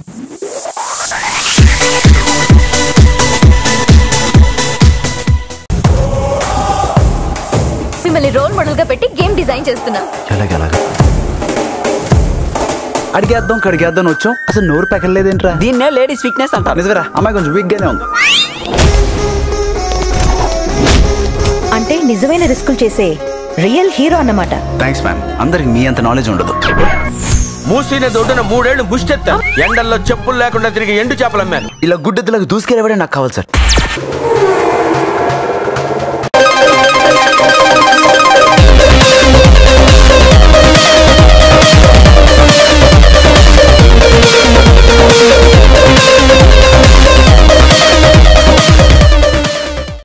మిమ్మల్ని role model గా పెట్టి గేమ్ డిజైన్ చేస్తున్నా ఎలాగ ఎలాగ అడిగేద్దాం కడిగేద్దాం అని వచ్చాం అసలు నోరు పెకలేదేంట్రా దీన్నే లేడీస్ వీక్నెస్ అంటారు నిజమేరా అమ్మాయి కొంచెం వీక్ గానే ఉంది అంటే నిజమైన రిస్కులు చేసే రియల్ హీరో అన్నమాట థ్యాంక్స్ మ్యామ్ అందరికి మీ అంత నాలెడ్జ్ ఉండదు మూసిన దొడ్డున మూడేళ్లు ముష్టెత్తాను ఎండల్లో చెప్పులు లేకుండా తిరిగి ఎండు చేపలు అమ్మాను ఇలా గుడ్డెద్దులకు దూసుకెళ్ళవడే నాకు కావాలి సార్